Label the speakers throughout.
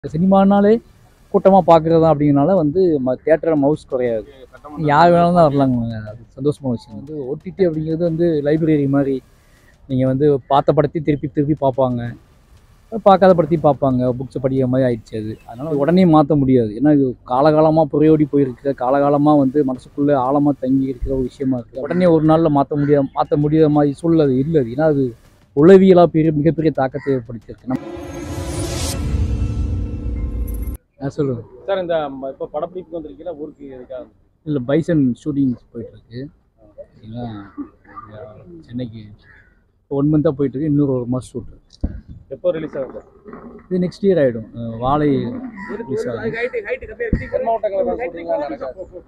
Speaker 1: சினிமானாலே கூட்டமாக பார்க்குறது தான் அப்படிங்கிறனால வந்து தேட்டரில் மவுஸ் குறையாது யார் வேணாலும் தான் வரலாங்க அது சந்தோஷமான விஷயம் வந்து ஓடிடி அப்படிங்கிறது வந்து லைப்ரரி மாதிரி நீங்கள் வந்து பார்த்த படத்தையும் திருப்பி திருப்பி பார்ப்பாங்க பார்க்காத படத்தையும் பார்ப்பாங்க புக்ஸை படிக்கிற மாதிரி ஆயிடுச்சு அது அதனால் உடனே மாற்ற முடியாது ஏன்னா இது காலகாலமாக புறையோடி போயிருக்கிற காலகாலமாக வந்து மனசுக்குள்ளே ஆழமாக தங்கி இருக்கிற ஒரு விஷயமா இருக்குது உடனே ஒரு நாளில் மாற்ற முடியாது மாற்ற முடியாத மாதிரி சூழல் அது இல்லை அது ஏன்னா அது உளவியலாக பெரிய மிகப்பெரிய தாக்கத்தை ஏற்படுத்தியிருக்கு நம்ம நான் சொல்லுவேன்
Speaker 2: சார் இந்த ம- இப்போ படப்பிடிப்புக்கு வந்திருக்கீங்களா ஊருக்கு இருக்கா
Speaker 1: இல்லை பைசன் ஷூட்டிங் போயிட்டுருக்கு சரிங்களா இங்க சென்னைக்கு ஒன் மந்த்தாக போயிட்டுருக்கு இன்னொரு ஒரு மாதம் ஷூட்
Speaker 2: எப்போ ரிலீஸ் ஆகுது
Speaker 1: இது நெக்ஸ்ட் இயர் ஆகிடும் வாழை ரிலீஸ் ஆகும்
Speaker 2: தென் மாவட்டங்களில் தான் ஷூட்டிங்லாம் நடக்கும்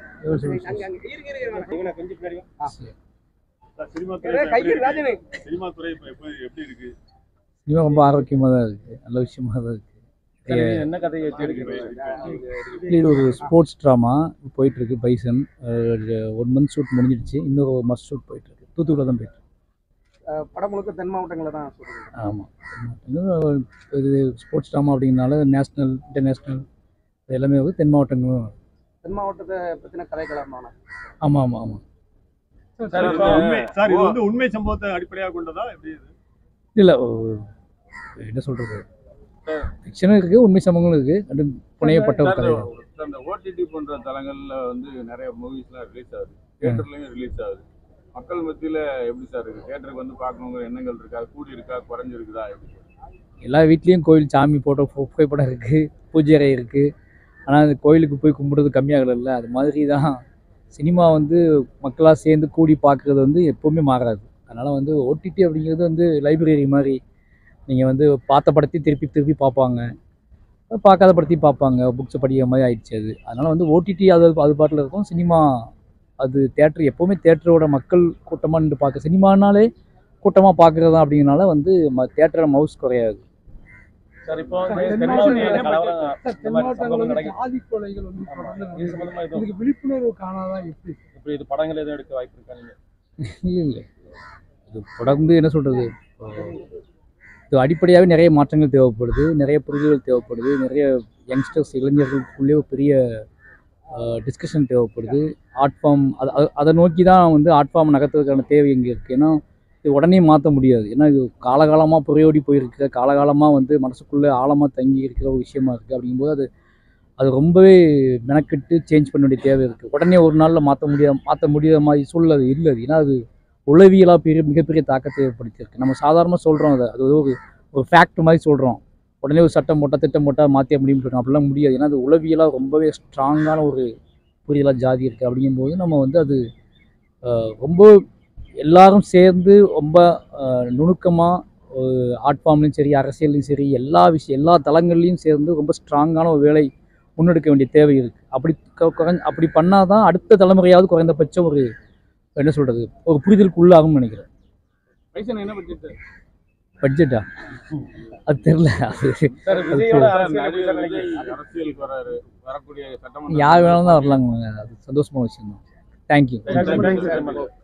Speaker 2: இவனை கொஞ்சம் பின்னாடி வா.
Speaker 3: சினிமா துறை இப்ப எப்படி இருக்கு? சினிமா துறை இப்ப எப்படி எப்படி இருக்கு
Speaker 1: சினிமா ரொம்ப ஆரோக்கியமாக தான் இருக்குது நல்ல விஷயமா தான் இருக்குது
Speaker 2: சார், இது என்ன கதையை வச்சு எடுக்கிறீங்க
Speaker 1: இது ஒரு ஸ்போர்ட்ஸ் ட்ராமா போயிட்டுருக்கு பைசன் ஒன் மந்த் ஷூட் முடிஞ்சிடுச்சு இன்னொரு ஒரு மாதம் ஷூட் போயிட்டுருக்கு தூத்துக்குடியில் தான் போயிட்டு
Speaker 4: படம் முழுக்க தென் மாவட்டங்களில் தான் சொல்றீங்க
Speaker 1: ஆமாம் இன்னும் இது ஸ்போர்ட்ஸ் ட்ராமா அப்படிங்கிறனால நேஷ்னல் இன்டர்நேஷ்னல் எல்லாமே வந்து தென் மாவட்டங்களும்
Speaker 4: தென் மாவட்டத்தை பற்றின கதைக்களமான
Speaker 1: ஆமாம் ஆமாம் ஆமாம்
Speaker 2: சார்
Speaker 3: இது
Speaker 2: இப்போ
Speaker 3: உண்மை சார் இது வந்து உண்மை சம்பவத்தை அடிப்படையாக கொண்டதா எப்படி இது
Speaker 1: இல்லை என்ன சொல்கிறது ஃபிக்ஷனும் இருக்குது உண்மை சம்பவங்களும் இருக்குது ரெண்டும் புனையப்பட்ட ஒரு கதை தான்.
Speaker 5: சார், இந்த ஓடிடி போன்ற தளங்கள்ல வந்து நிறைய மூவிஸ்லாம் ரிலீஸ் ஆகுது தியேட்டர்லயும் ரிலீஸ் ஆகுது மக்கள் மத்தியில எப்படி சார் இருக்கு தியேட்டருக்கு வந்து பார்க்கணுங்கிற எண்ணங்கள் இருக்கா கூடி இருக்கா குறைஞ்சிருக்குதா எப்படி
Speaker 1: எல்லா வீட்லேயும் கோயில் சாமி போட்டோ பு- புகைப்படம் இருக்குது பூஜை அறை இருக்குது ஆனால் அந்த கோயிலுக்கு போய் கும்பிடுறது கம்மியாகலைல்ல அது மாதிரி தான் சினிமா வந்து மக்களாக சேர்ந்து கூடி பார்க்குறது வந்து எப்போவுமே மாறாது அதனால் வந்து ஓடிடி அப்படிங்கிறது வந்து லைப்ரரி மாதிரி நீங்கள் வந்து பார்த்த படத்தையும் திருப்பி திருப்பி பார்ப்பாங்க பார்க்காத படத்தையும் பார்ப்பாங்க புக்ஸை படிக்கிற மாதிரி ஆயிடுச்சு அது அதனால் வந்து ஓடிடி அது அது பாட்டில் இருக்கும் சினிமா அது தேட்டர் எப்போவுமே தேட்டரோட மக்கள் கூட்டமாக நின்று பார்க்க சினிமானாலே கூட்டமாக பார்க்குறது தான் அப்படிங்கிறனால வந்து தேட்டரில் மவுஸ் குறையாது
Speaker 2: சார் இப்போ வந்து தென் மாவட்டங்களில் கலவரம் இந்த மாதிரி சம்பவங்கள் நடக்குது
Speaker 6: ஆதி கொலைகள் வந்து
Speaker 2: ஆமா.
Speaker 6: தொடர்ந்து
Speaker 2: இது
Speaker 6: நடக்குது.
Speaker 2: சம்பந்தமா எதுவும்
Speaker 6: இதுக்கு விழிப்புணர்வு காணாதா எப்படி
Speaker 2: இப்படி இது படங்கள் எதுவும் எடுக்க வாய்ப்பு இருக்கா நீங்க
Speaker 1: இல்லை இல்லை இது தொடர்ந்து என்ன சொல்கிறது இது அடிப்படையாகவே நிறைய மாற்றங்கள் தேவைப்படுது நிறைய புரிதல்கள் தேவைப்படுது நிறைய யங்ஸ்டர்ஸ் இளைஞர்களுக்குள்ளே ஒரு பெரிய டிஸ்கஷன் தேவைப்படுது ஆர்ட் ஃபார்ம் அதை அதை- அதை நோக்கி தான் வந்து ஆர்ட் ஃபார்ம் நகர்த்துறதுக்கான தேவை இங்கே இருக்குது ஏன்னா இது உடனே மாற்ற முடியாது ஏன்னா இது காலகாலமாக புறையோடி போயிருக்கிற காலகாலமாக வந்து மனசுக்குள்ளே ஆழமாக தங்கி இருக்கிற ஒரு விஷயமா இருக்குது அப்படிங்கும்போது அது அது ரொம்பவே மெனக்கெட்டு சேஞ்ச் பண்ண வேண்டிய தேவை இருக்குது உடனே ஒரு நாளில் மாற்ற முடியாத மாற்ற முடியாத மாதிரி சூழல் அது இல்லை அது ஏன்னா அது உளவியலாக பெரிய மிகப்பெரிய தாக்கத்தை ஏற்படுத்தியிருக்கு நம்ம சாதாரணமாக சொல்கிறோம் அதை அது ஒரு ஒரு ஃபேக்ட் மாதிரி சொல்கிறோம் உடனே ஒரு சட்டம் போட்டால் திட்டம் போட்டால் மாற்ற முடியும்னு சொல்கிறோம் அப்படிலாம் முடியாது ஏன்னா அது உளவியலாக ரொம்பவே ஸ்ட்ராங்கான ஒரு புரியலாக ஜாதி இருக்குது அப்படிங்கும்போது நம்ம வந்து அது அஹ், ரொம்ப எல்லாரும் சேர்ந்து ரொம்ப நுணுக்கமாக ஆர்ட் ஃபார்ம்லையும் சரி அரசியல்லையும் சரி எல்லா விஷயம் எல்லா தளங்கள்லையும் சேர்ந்து ரொம்ப ஸ்ட்ராங்கான ஒரு வேலை முன்னெடுக்க வேண்டிய தேவை இருக்குது அப்படி க- குறைஞ்ச அப்படி பண்ணால் தான் அடுத்த தலைமுறையாவது குறைந்தபட்சம் ஒரு என்ன சொல்கிறது ஒரு புரிதலுக்கு உள்ளாகும்னு நினைக்கிறேன்
Speaker 5: பைசன் என்ன பட்ஜெட்
Speaker 1: பட்ஜெட்டா அது தெரில அது
Speaker 2: சார் விஜயோட
Speaker 5: சார்,
Speaker 2: அரசியல் எப்படி சார்
Speaker 5: நடிகர்
Speaker 2: நினைக்கிறீங்க?
Speaker 5: விஜய் அரசியலுக்கு வராரு வரக்கூடிய சட்டமன்ற
Speaker 1: யார் வேணாலும் தான் வரலாங்க அது சந்தோஷமான விஷயம் தான் thank you
Speaker 2: Thank you, thank you, sir.